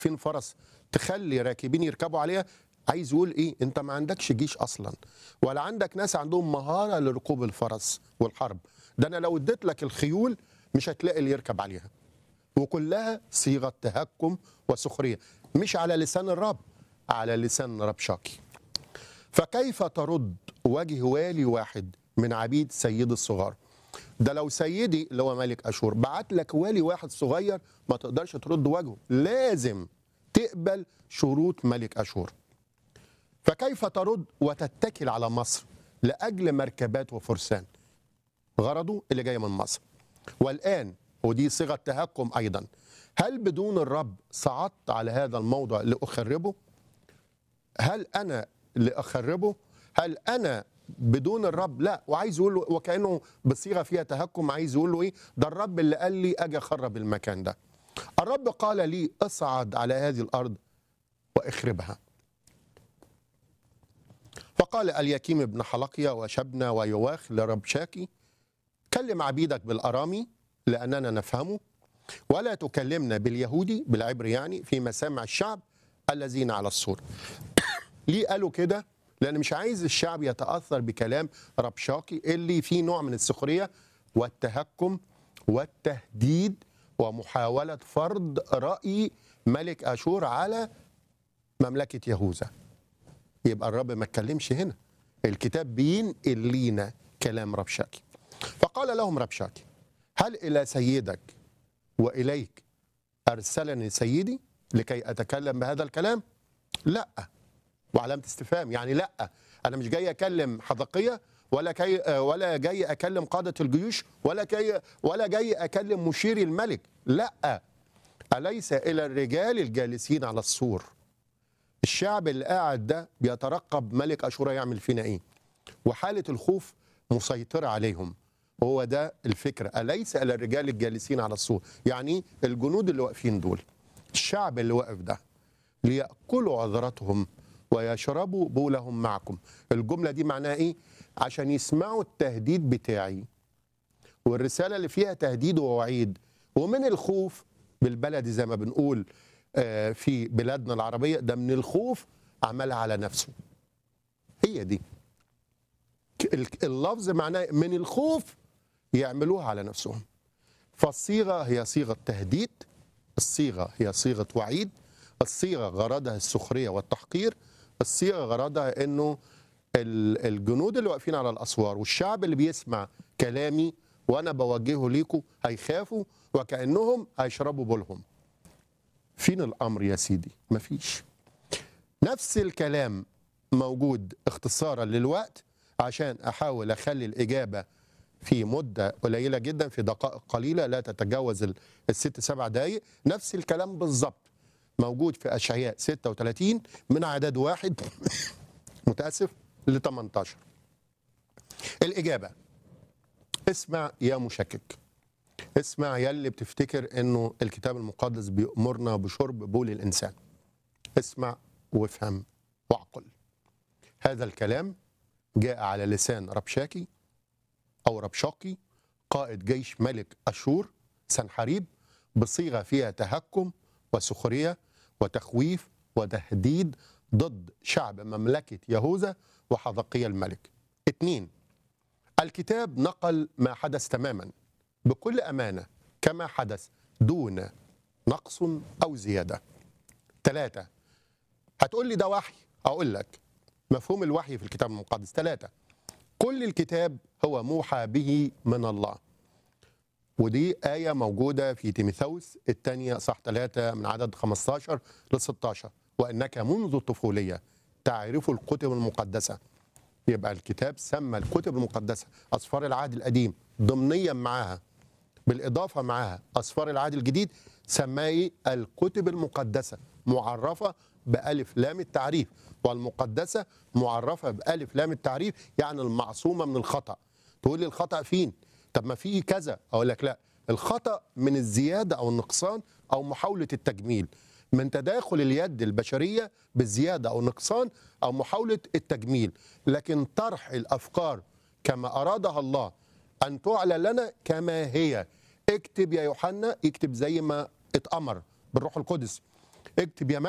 فين فرس تخلي راكبين يركبوا عليها عايز يقول ايه انت ما عندكش جيش اصلا ولا عندك ناس عندهم مهاره لركوب الفرس والحرب ده انا لو اديت لك الخيول مش هتلاقي اللي يركب عليها وكلها صيغه تهكم وسخريه مش على لسان الرب على لسان ربشاكي فكيف ترد وجه والي واحد من عبيد سيد الصغار ده لو سيدي اللي هو ملك اشور بعت لك والي واحد صغير ما تقدرش ترد وجهه لازم تقبل شروط ملك اشور فكيف ترد وتتكل على مصر لاجل مركبات وفرسان غرضه اللي جاي من مصر والان ودي صيغه تهكم ايضا هل بدون الرب صعدت على هذا الموضع لاخربه هل انا لاخربه هل انا بدون الرب لا وعايز يقول له وكانه بصيغه فيها تهكم عايز يقول له ايه ده الرب اللي قال لي اجي اخرب المكان ده الرب قال لي اصعد على هذه الارض واخربها فقال اليكيم بن حلقية وشبنا ويواخ لربشاكي كلم عبيدك بالأرامي لأننا نفهمه ولا تكلمنا باليهودي بالعبري يعني في مسامع الشعب الذين على السور ليه قالوا كده لأن مش عايز الشعب يتأثر بكلام ربشاكي اللي فيه نوع من السخرية والتهكم والتهديد ومحاولة فرض رأي ملك أشور على مملكة يهوذا يبقى الرب ما اتكلمش هنا الكتاب بينقل لينا كلام ربشاكي فقال لهم ربشاكي هل إلى سيدك وإليك أرسلني سيدي لكي أتكلم بهذا الكلام لا وعلامة استفهام يعني لا أنا مش جاي أكلم حدقية ولا كي ولا جاي أكلم قادة الجيوش ولا كي ولا جاي أكلم مشير الملك لا أليس إلى الرجال الجالسين على السور الشعب اللي قاعد ده بيترقب ملك اشورا يعمل فينا ايه وحاله الخوف مسيطره عليهم هو ده الفكره اليس الى الرجال الجالسين على السور يعني الجنود اللي واقفين دول الشعب اللي واقف ده ليأكلوا عذرتهم ويشربوا بولهم معكم الجملة دي معناها ايه عشان يسمعوا التهديد بتاعي والرسالة اللي فيها تهديد ووعيد ومن الخوف بالبلدي زي ما بنقول آه، في بلادنا العربية ده من الخوف عملها على نفسه هي دي ك- اللفظ معناه من الخوف يعملوها على نفسهم فالصيغة هي صيغة تهديد الصيغة هي صيغة وعيد الصيغة غرضها السخرية والتحقير الصيغة غرضها انه ال- الجنود اللي واقفين على الاسوار والشعب اللي بيسمع كلامي وانا بوجهه ليكم هيخافوا وكانهم هيشربوا بولهم فين الامر يا سيدي مفيش نفس الكلام موجود اختصارا للوقت عشان احاول اخلي الاجابه في مده قليله جدا في دقائق قليله لا تتجاوز ال- الست سبع دقائق نفس الكلام بالظبط موجود في اشعياء 36 من عدد واحد متاسف ل 18 الاجابه اسمع يا مشكك اسمع يا اللي بتفتكر انه الكتاب المقدس بيأمرنا بشرب بول الانسان اسمع وافهم واعقل هذا الكلام جاء على لسان ربشاكي او ربشاقي قائد جيش ملك اشور سنحريب بصيغه فيها تهكم وسخريه وتخويف وتهديد ضد شعب مملكه يهوذا وحذقية الملك. اتنين الكتاب نقل ما حدث تماما بكل امانه كما حدث دون نقص او زياده. ثلاثه هتقول لي ده وحي اقول لك مفهوم الوحي في الكتاب المقدس ثلاثه كل الكتاب هو موحى به من الله ودي آية موجودة في تيميثاوس الثانية صح ثلاثة من عدد 15 ل 16 وإنك منذ الطفولية تعرف الكتب المقدسة يبقى الكتاب سمى الكتب المقدسة أسفار العهد القديم ضمنيا معاها بالإضافة معاها أسفار العهد الجديد سماه إيه؟ الكتب المقدسة معرفة بألف لام التعريف والمقدسة معرفة بألف لام التعريف يعني المعصومة من الخطأ تقول لي الخطأ فين طب ما في كذا أقول لك لا الخطأ من الزيادة أو النقصان أو محاولة التجميل من تداخل اليد البشرية بالزيادة أو النقصان أو محاولة التجميل لكن طرح الأفكار كما أرادها الله أن تعلن لنا كما هي اكتب يا يوحنا اكتب زي ما اتأمر بالروح القدس اكتب يا